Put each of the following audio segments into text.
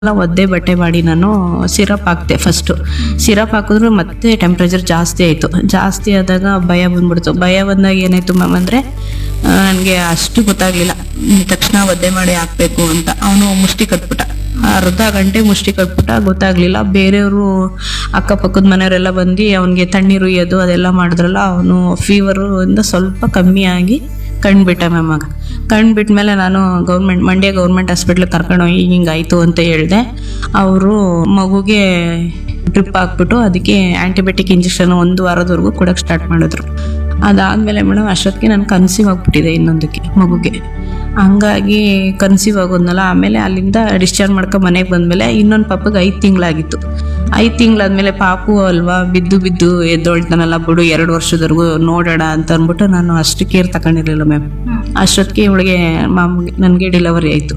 ಎಲ್ಲ ಒದ್ದೆ ಬಟ್ಟೆ ಮಾಡಿ ನಾನು ಸಿರಪ್ ಹಾಕ್ತೆ ಫಸ್ಟು ಸಿರಪ್ ಹಾಕಿದ್ರು ಮತ್ತೆ ಟೆಂಪ್ರೇಚರ್ ಜಾಸ್ತಿ ಆಯಿತು ಜಾಸ್ತಿ ಆದಾಗ ಭಯ ಬಂದ್ಬಿಡ್ತು ಭಯ ಬಂದಾಗ ಏನಾಯ್ತು ಮ್ಯಾಮ್ ಅಂದರೆ ನನಗೆ ಅಷ್ಟು ಗೊತ್ತಾಗಲಿಲ್ಲ ತಕ್ಷಣ ಒದ್ದೆ ಮಾಡಿ ಹಾಕ್ಬೇಕು ಅಂತ ಅವನು ಮುಷ್ಟಿ ಕಟ್ಬಿಟ್ಟ ಅರ್ಧ ಗಂಟೆ ಮುಷ್ಟಿ ಕಟ್ಬಿಟ್ಟ ಗೊತ್ತಾಗ್ಲಿಲ್ಲ ಬೇರೆಯವರು ಅಕ್ಕಪಕ್ಕದ ಮನೆಯವರೆಲ್ಲ ಬಂದು ಅವನಿಗೆ ತಣ್ಣೀರು ಉಯ್ಯೋದು ಅದೆಲ್ಲ ಮಾಡಿದ್ರಲ್ಲ ಅವನು ಫೀವರು ಇಂದ ಸ್ವಲ್ಪ ಕಮ್ಮಿ ಆಗಿ ಕಣ್ಬಿಟ್ಟ ಮ್ಯಾಮ್ ಆಗ ಕಣ್ಬಿಟ್ಮೇಲೆ ನಾನು ಗೌರ್ಮೆಂಟ್ ಮಂಡ್ಯ ಗೌರ್ಮೆಂಟ್ ಹಾಸ್ಪಿಟ್ಲಿಗೆ ಕರ್ಕೊಂಡು ಹೋಗಿ ಹಿಂಗಾಯ್ತು ಅಂತ ಹೇಳಿದೆ ಅವರು ಮಗುಗೆ ಡ್ರಿಪ್ ಹಾಕ್ಬಿಟ್ಟು ಅದಕ್ಕೆ ಆ್ಯಂಟಿಬಯೋಟಿಕ್ ಇಂಜೆಕ್ಷನ್ ಒಂದು ವಾರದವರೆಗೂ ಕೊಡೋಕ್ಕೆ ಸ್ಟಾರ್ಟ್ ಮಾಡಿದ್ರು ಅದಾದಮೇಲೆ ಮೇಡಮ್ ಅಷ್ಟೊತ್ತಿಗೆ ನಾನು ಕನ್ಸೀವ್ ಆಗಿಬಿಟ್ಟಿದೆ ಇನ್ನೊಂದಕ್ಕೆ ಮಗುಗೆ ಹಂಗಾಗಿ ಕನ್ಸೀವ್ ಆಗೋದ್ನಲ್ಲ ಆಮೇಲೆ ಅಲ್ಲಿಂದ ಡಿಸ್ಚಾರ್ಜ್ ಮಾಡ್ಕೊಂಡು ಮನೆಗೆ ಬಂದಮೇಲೆ ಇನ್ನೊಂದು ಪಾಪಗೆ ಐದು ತಿಂಗಳಾಗಿತ್ತು ಐದು ತಿಂಗಳಾದ್ಮೇಲೆ ಪಾಪು ಅಲ್ವಾ ಬಿದ್ದು ಬಿದ್ದು ಎದ್ದೊಳ್ತಾನಲ್ಲ ಬಿಡು ಎರಡು ವರ್ಷದವರೆಗೂ ನೋಡೋಣ ಅಂತ ಅಂದ್ಬಿಟ್ಟು ನಾನು ಅಷ್ಟು ಕೇರ್ ತಗೊಂಡಿರಲಿಲ್ಲ ಮ್ಯಾಮ್ ಅಷ್ಟೊತ್ತಿಗೆ ಇವಳಿಗೆ ಮಾಮ್ಗೆ ನನಗೆ ಡೆಲಿವರಿ ಆಯಿತು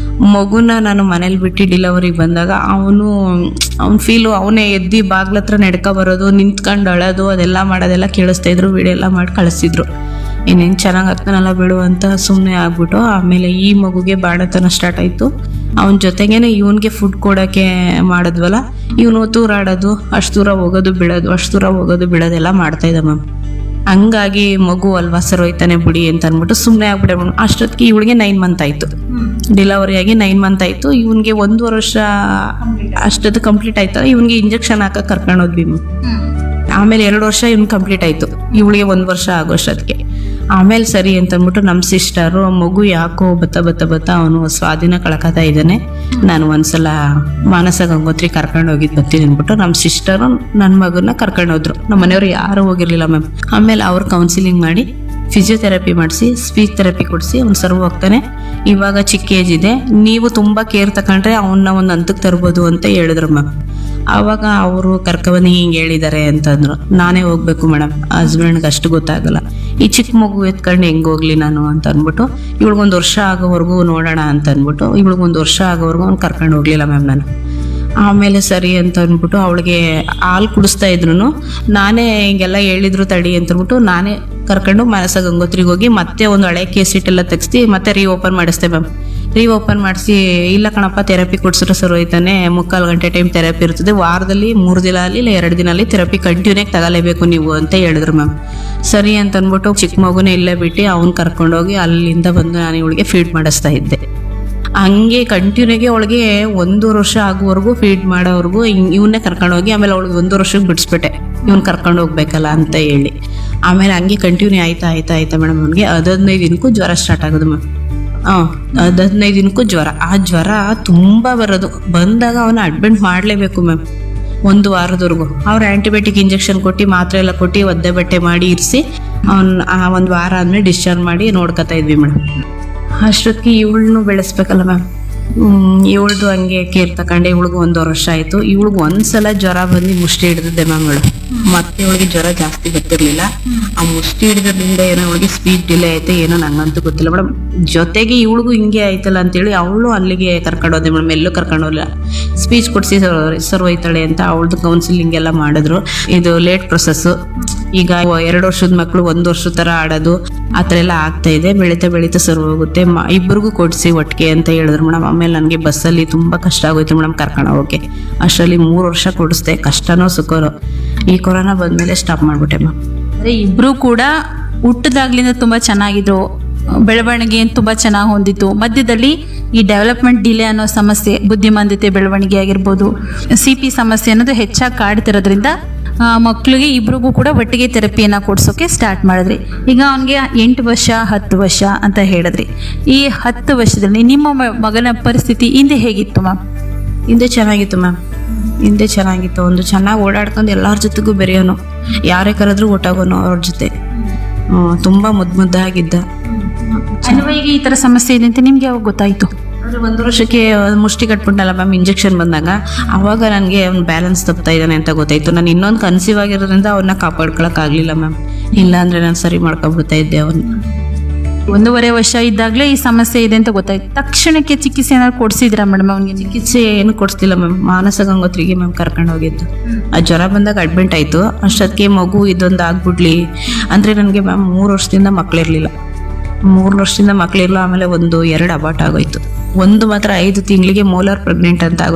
ಮಗುನ ನಾನು ಮನೇಲಿ ಬಿಟ್ಟು ಡಿಲಿವರಿಗೆ ಬಂದಾಗ ಅವನು ಅವ್ನ ಫೀಲು ಅವನೇ ಎದ್ದು ಬಾಗ್ಲ ಹತ್ರ ನಡ್ಕೊ ಬರೋದು ನಿಂತ್ಕೊಂಡು ಅಳೋದು ಅದೆಲ್ಲ ಮಾಡೋದೆಲ್ಲ ಕೇಳಿಸ್ತಾ ಇದ್ರು ವಿಡಿಯೋ ಎಲ್ಲ ಮಾಡಿ ಕಳಿಸ್ತಿದ್ರು ಇನ್ನೇನು ಚೆನ್ನಾಗಿ ಆಗ್ತಾನಲ್ಲ ಬಿಡು ಅಂತ ಸುಮ್ಮನೆ ಆಗ್ಬಿಟ್ಟು ಆಮೇಲೆ ಈ ಮಗುಗೆ ಬಾಣತನ ಸ್ಟಾರ್ಟ್ ಆಯಿತು ಅವನ ಜೊತೆಗೇನೆ ಇವನಿಗೆ ಫುಡ್ ಕೊಡೋಕ್ಕೆ ಮಾಡಿದ್ವಲ್ಲ ಇವನು ತೂರಾಡೋದು ಅಷ್ಟು ದೂರ ಹೋಗೋದು ಬಿಡೋದು ಅಷ್ಟು ದೂರ ಹೋಗೋದು ಬಿಡೋದೆಲ್ಲ ಮಾಡ್ತಾ ಇದ್ದ ಮ್ಯಾಮ್ ಹಂಗಾಗಿ ಮಗು ಅಲ್ವಾ ಸರ್ ಹೋಯ್ತಾನೆ ಬಿಡಿ ಅಂತ ಅಂದ್ಬಿಟ್ಟು ಸುಮ್ಮನೆ ಆಗ್ಬಿಟ್ಟೆ ಮೇಡಮ್ ಅಷ್ಟೊತ್ತಿಗೆ ಇವಳಿಗೆ ನೈನ್ ಮಂತ್ ಆಯಿತು ಡೆಲಿವರಿ ಆಗಿ ನೈನ್ ಮಂತ್ ಆಯಿತು ಇವನಿಗೆ ಒಂದೂವರೆ ವರ್ಷ ಅಷ್ಟೊತ್ತು ಕಂಪ್ಲೀಟ್ ಆಯ್ತಲ್ಲ ಇವನಿಗೆ ಇಂಜೆಕ್ಷನ್ ಹಾಕಕ್ಕೆ ಕರ್ಕೊಂಡು ಹೋದ್ವಿ ಮ್ಯಾಮ್. ಆಮೇಲೆ ಎರಡು ವರ್ಷ ಇವ್ನು ಕಂಪ್ಲೀಟ್ ಆಯಿತು ಇವಳಿಗೆ ಒಂದು ವರ್ಷ ಆಗೋಷ್ಟೊತ್ತಿಗೆ ಆಮೇಲೆ ಸರಿ ಅಂತ ಅಂದ್ಬಿಟ್ಟು ನಮ್ಮ ಸಿಸ್ಟರು ಮಗು ಯಾಕೋ ಬತ್ತ ಬತ್ತ ಬತ್ತ ಅವನು ಸ್ವಾಧೀನ ಕಳ್ಕೊತಾ ಇದ್ದಾನೆ ನಾನು ಒಂದ್ಸಲ ಮಾನಸ ಗಂಗೋತ್ರಿ ಕರ್ಕೊಂಡು ಹೋಗಿದ್ದು ಬರ್ತೀನಿ ಅಂದ್ಬಿಟ್ಟು ನಮ್ಮ ಸಿಸ್ಟರು ನನ್ನ ಮಗನ ಕರ್ಕೊಂಡು ಹೋದ್ರು ನಮ್ಮ ಮನೆಯವರು ಯಾರು ಹೋಗಿರ್ಲಿಲ್ಲ ಮ್ಯಾಮ್ ಆಮೇಲೆ ಅವ್ರು ಕೌನ್ಸಿಲಿಂಗ್ ಮಾಡಿ ಫಿಸಿಯೋಥೆರಪಿ ಮಾಡಿಸಿ ಸ್ಪೀಚ್ ಥೆರಪಿ ಕೊಡಿಸಿ ಅವ್ನು ಸರ್ವ್ ಹೋಗ್ತಾನೆ ಇವಾಗ ಚಿಕ್ಕ ಏಜ್ ಇದೆ ನೀವು ತುಂಬ ಕೇರ್ ತಗೊಂಡ್ರೆ ಅವನ್ನ ಒಂದು ಹಂತಕ್ಕೆ ತರ್ಬೋದು ಅಂತ ಹೇಳಿದ್ರು ಮ್ಯಾಮ್ ಆವಾಗ ಅವರು ಕರ್ಕೊಬಂದು ಹಿಂಗೆ ಹೇಳಿದ್ದಾರೆ ಅಂತಂದ್ರು ನಾನೇ ಹೋಗ್ಬೇಕು ಮೇಡಮ್ ಹಸ್ಬೆಂಡ್ಗೆ ಅಷ್ಟು ಗೊತ್ತಾಗಲ್ಲ ಈ ಚಿಕ್ಕ ಮಗು ಎತ್ಕೊಂಡು ಹೆಂಗೆ ಹೋಗ್ಲಿ ನಾನು ಅಂತ ಅಂದ್ಬಿಟ್ಟು ಇವಳಿಗೊಂದು ವರ್ಷ ಆಗೋವರೆಗೂ ನೋಡೋಣ ಅಂತ ಅಂದ್ಬಿಟ್ಟು ಇವಳಿಗೊಂದು ವರ್ಷ ಆಗೋವರೆಗೂ ಅವ್ನು ಕರ್ಕೊಂಡು ಹೋಗ್ಲಿಲ್ಲ ಮ್ಯಾಮ್ ನಾನು ಆಮೇಲೆ ಸರಿ ಅಂತ ಅಂದ್ಬಿಟ್ಟು ಅವಳಿಗೆ ಹಾಲು ಕುಡಿಸ್ತಾ ಇದ್ರು ನಾನೇ ಹಿಂಗೆಲ್ಲ ಹೇಳಿದ್ರು ತಡಿ ಅಂತ ಅಂದ್ಬಿಟ್ಟು ನಾನೇ ಕರ್ಕೊಂಡು ಮಾನಸ ಗಂಗೋತ್ರಿಗೆ ಹೋಗಿ ಮತ್ತೆ ಒಂದು ಹಳೆ ಕೇಸ್ ಎಲ್ಲ ತೆಗ್ಸಿ ಮತ್ತೆ ರೀ ಓಪನ್ ಮಾಡಿಸ್ದೆ ಮ್ಯಾಮ್ ರೀ ಓಪನ್ ಮಾಡಿಸಿ ಇಲ್ಲ ಕಣಪ್ಪ ಥೆರಪಿ ಕೊಡ್ಸಿದ್ರೆ ಸರ್ ಹೋಯ್ತಾನೆ ಮುಕ್ಕಾಲು ಗಂಟೆ ಟೈಮ್ ಥೆರಪಿ ಇರ್ತದೆ ವಾರದಲ್ಲಿ ಮೂರು ದಿನ ಅಲ್ಲಿ ಇಲ್ಲ ಎರಡು ದಿನ ಅಲ್ಲಿ ಥೆರಪಿ ಕಂಟಿನ್ಯೂಗೆ ತಗೊಲೇಬೇಕು ನೀವು ಅಂತ ಹೇಳಿದ್ರು ಮ್ಯಾಮ್ ಸರಿ ಅಂತ ಅಂದ್ಬಿಟ್ಟು ಚಿಕ್ಕ ಮಗುನೇ ಇಲ್ಲೇ ಬಿಟ್ಟು ಅವ್ನು ಕರ್ಕೊಂಡೋಗಿ ಅಲ್ಲಿಂದ ಬಂದು ನಾನು ಇವಳಿಗೆ ಫೀಡ್ ಮಾಡಿಸ್ತಾ ಇದ್ದೆ ಹಂಗೆ ಕಂಟಿನ್ಯೂಗೆ ಅವಳಿಗೆ ಒಂದೂವರೆ ವರ್ಷ ಆಗುವವರೆಗೂ ಫೀಡ್ ಮಾಡೋವರೆಗೂ ಇವನ್ನೇ ಕರ್ಕೊಂಡೋಗಿ ಆಮೇಲೆ ಅವಳಿಗೆ ಒಂದೂವರೆ ವರ್ಷಕ್ಕೆ ಬಿಡಿಸ್ಬಿಟ್ಟೆ ಇವ್ನು ಕರ್ಕೊಂಡು ಹೋಗ್ಬೇಕಲ್ಲ ಅಂತ ಹೇಳಿ ಆಮೇಲೆ ಹಂಗೆ ಕಂಟಿನ್ಯೂ ಆಯ್ತಾ ಆಯ್ತಾ ಆಯ್ತಾ ಮೇಡಮ್ ಅವ್ನಿಗೆ ಹದಿನೈದು ದಿನಕ್ಕೂ ಜ್ವರ ಸ್ಟಾರ್ಟ್ ಆಗೋದು ಮ್ಯಾಮ್ ಹಾಂ ಹದಿನೈದು ದಿನಕ್ಕೂ ಜ್ವರ ಆ ಜ್ವರ ತುಂಬ ಬರೋದು ಬಂದಾಗ ಅವನ ಅಡ್ಮಿಟ್ ಮಾಡಲೇಬೇಕು ಮ್ಯಾಮ್ ಒಂದು ವಾರದವರೆಗೂ ಅವ್ರು ಆ್ಯಂಟಿಬಯೋಟಿಕ್ ಇಂಜೆಕ್ಷನ್ ಕೊಟ್ಟು ಮಾತ್ರೆ ಎಲ್ಲ ಕೊಟ್ಟು ಒದ್ದೆ ಬಟ್ಟೆ ಮಾಡಿ ಇರಿಸಿ ಅವ್ನ ಆ ಒಂದು ವಾರ ಆದಮೇಲೆ ಡಿಸ್ಚಾರ್ಜ್ ಮಾಡಿ ನೋಡ್ಕೊತಾ ಇದ್ವಿ ಮೇಡಮ್ ಅಷ್ಟೊತ್ತಿಗೆ ಇವಳನ್ನು ಬೆಳೆಸ್ಬೇಕಲ್ಲ ಮ್ಯಾಮ್ ಇವಳ್ದು ಹಂಗೆ ಕೇರ್ ತಗೊಂಡೆ ಇವಳಿಗೂ ಒಂದೂವರೆ ವರ್ಷ ಆಯಿತು ಇವಳಿಗೆ ಒಂದ್ಸಲ ಜ್ವರ ಬಂದು ಮುಷ್ಟಿ ಹಿಡಿದಿದ್ದೆ ಮ್ಯಾಮ್ ಇವಳು ಮತ್ತೆ ಇವಳಿಗೆ ಜ್ವರ ಜಾಸ್ತಿ ಗೊತ್ತಿರಲಿಲ್ಲ ಆ ಮುಷ್ಟಿ ಹಿಡಿದ್ರಿಂದ ಏನೋ ಇವಳಿಗೆ ಸ್ಪೀಡ್ ಡಿಲೇ ಆಯ್ತು ಏನೋ ನಂಗಂತೂ ಗೊತ್ತಿಲ್ಲ ಮೇಡಮ್ ಜೊತೆಗೆ ಇವಳಿಗೂ ಹಿಂಗೆ ಆಯ್ತಲ್ಲ ಅಂತೇಳಿ ಅವಳು ಅಲ್ಲಿಗೆ ಕರ್ಕೊಂಡು ಹೋದೆ ಮೇಡಮ್ ಎಲ್ಲೂ ಕರ್ಕೊಂಡು ಹೋಗಿಲ್ಲ ಸ್ಪೀಚ್ ಕೊಡಿಸಿ ಸರ್ ಹೋಯ್ತಾಳೆ ಅಂತ ಅವಳದು ಕೌನ್ಸಿಲಿಂಗ್ ಎಲ್ಲ ಮಾಡಿದ್ರು ಇದು ಲೇಟ್ ಪ್ರೊಸೆಸ್ಸು ಈಗ ಎರಡು ವರ್ಷದ ಮಕ್ಕಳು ಒಂದು ವರ್ಷದ ಥರ ಆಡೋದು ಆ ಥರ ಎಲ್ಲ ಆಗ್ತಾ ಇದೆ ಬೆಳೀತಾ ಬೆಳೀತಾ ಸರ್ ಹೋಗುತ್ತೆ ಮ ಇಬ್ಬರಿಗೂ ಕೊಡಿಸಿ ಒಟ್ಟಿಗೆ ಅಂತ ಹೇಳಿದ್ರು ಮೇಡಮ್ ಆಮೇಲೆ ನನಗೆ ಬಸ್ಸಲ್ಲಿ ತುಂಬ ಕಷ್ಟ ಆಗೋಯ್ತು ಮೇಡಮ್ ಕರ್ಕೊಂಡು ಹೋಗೋಕ್ಕೆ ಅಷ್ಟರಲ್ಲಿ ಮೂರು ವರ್ಷ ಕೊಡಿಸ್ದೆ ಕಷ್ಟನೋ ಸುಖನೋ ಈ ಕೊರೋನಾ ಬಂದಮೇಲೆ ಸ್ಟಾಪ್ ಮಾಡಿಬಿಟ್ಟೆ ಮ್ಯಾಮ್ ಅಂದ್ರೆ ಇಬ್ರು ಕೂಡ ಹುಟ್ಟದಾಗ್ಲಿಂದ ತುಂಬಾ ಚೆನ್ನಾಗಿದ್ರು ಬೆಳವಣಿಗೆ ತುಂಬಾ ಚೆನ್ನಾಗಿ ಹೊಂದಿತ್ತು ಮಧ್ಯದಲ್ಲಿ ಈ ಡೆವಲಪ್ಮೆಂಟ್ ಡಿಲೇ ಅನ್ನೋ ಸಮಸ್ಯೆ ಬುದ್ಧಿಮಾಂದ್ಯತೆ ಬೆಳವಣಿಗೆ ಆಗಿರ್ಬೋದು ಸಿ ಪಿ ಸಮಸ್ಯೆ ಅನ್ನೋದು ಹೆಚ್ಚಾಗಿ ಕಾಡ್ತಿರೋದ್ರಿಂದ ಆ, ಮಕ್ಳಿಗೆ ಇಬ್ರಿಗೂ ಕೂಡ ಒಟ್ಟಿಗೆ ಥೆರಪಿಯನ್ನ ಕೊಡ್ಸೋಕೆ ಸ್ಟಾರ್ಟ್ ಮಾಡಿದ್ರಿ ಈಗ ಅವನಿಗೆ ಎಂಟು ವರ್ಷ ಹತ್ತು ವರ್ಷ ಅಂತ ಹೇಳಿದ್ರಿ ಈ ಹತ್ತು ವರ್ಷದಲ್ಲಿ ನಿಮ್ಮ ಮ- ಮಗನ ಪರಿಸ್ಥಿತಿ ಹಿಂದೆ ಹೇಗಿತ್ತು ಮ್ಯಾಮ್ ಹಿಂದೆ ಚೆನ್ನಾಗಿತ್ತು ಮ್ಯಾಮ್ ಹಿಂದೆ ಚೆನ್ನಾಗಿತ್ತು ಒಂದು ಚೆನ್ನಾಗಿ ಓಡಾಡ್ಕೊಂಡು ಎಲ್ಲರ ಜೊತೆಗೂ ಬೆರೆಯೋನು ಯಾರೇ ಕರೆದ್ರೂ ಒಟ್ಟಾಗೋನು ಅವ್ರ ಜೊತೆ ಹ್ಮ್, ತುಂಬ ಮುದ್ದು ಮುದ್ದಾಗಿದ್ದ ಅನ್ವಯಿಗೆ ಈ ತರ ಸಮಸ್ಯೆ ಇದೆ ಅಂತ ನಿಮ್ಗೆ ಯಾವಾಗ ಗೊತ್ತಾಯ್ತು ಅಂದ್ರೆ ಒಂದು ವರ್ಷಕ್ಕೆ ಮುಷ್ಟಿ ಕಟ್ಬಿಟ್ಟಲ್ಲ ಮ್ಯಾಮ್ ಇಂಜೆಕ್ಷನ್ ಬಂದಾಗ ಅವಾಗ ನನಗೆ ಅವ್ನು ಬ್ಯಾಲೆನ್ಸ್ ತಪ್ತಾ ಇದ್ದಾನೆ ಅಂತ ಗೊತ್ತಾಯ್ತು ನಾನು ಇನ್ನೊಂದು ಕನ್ಸೀವ್ ಆಗಿರೋದ್ರಿಂದ ಅವನ್ನ ಕಾಪಾಡ್ಕೊಳಕ್ ಆಗ್ಲಿಲ್ಲ ಮ್ಯಾಮ್ ಇಲ್ಲ ಅಂದ್ರೆ ನಾನು ಸರಿ ಮಾಡ್ಕೊಂಡ್ಬಿಡ್ತಾ ಇದ್ದೆ ಅವನ್ನ ಒಂದೂವರೆ ವರ್ಷ ಇದ್ದಾಗಲೇ ಈ ಸಮಸ್ಯೆ ಇದೆ ಅಂತ ಗೊತ್ತಾಯ್ತು ತಕ್ಷಣಕ್ಕೆ ಚಿಕಿತ್ಸೆ ಏನಾದ್ರು ಕೊಡ್ಸಿದ್ರಾ ಮೇಡಮ್ ಅವ್ನಿಗೆ ಚಿಕಿತ್ಸೆ ಏನು ಕೊಡಿಸ್ತಿಲ್ಲ ಮ್ಯಾಮ್ ಮಾನಸ ಗಂಗೋತ್ರಿಗೆ ಮ್ಯಾಮ್ ಕರ್ಕೊಂಡು ಹೋಗಿದ್ದು ಆ ಜ್ವರ ಬಂದಾಗ ಅಡ್ಮಿಟ್ ಆಯಿತು ಅಷ್ಟೊತ್ತಿಗೆ ಮಗು ಇದೊಂದು ಆಗ್ಬಿಡ್ಲಿ ಅಂದರೆ ನನಗೆ ಮ್ಯಾಮ್ ಮೂರು ವರ್ಷದಿಂದ ಮಕ್ಕಳಿರಲಿಲ್ಲ ಮೂರು ವರ್ಷದಿಂದ ಮಕ್ಕಳಿರಲಿಲ್ಲ ಆಮೇಲೆ ಒಂದು ಎರಡು ಅಬಾಟ್ ಆಗೋಯ್ತು ಒಂದು ಮಾತ್ರ ಐದು ತಿಂಗಳಿಗೆ ಮೋಲಾರ್ ಪ್ರೆಗ್ನೆಂಟ್ ಅಂತ ಆಗುತ್ತೆ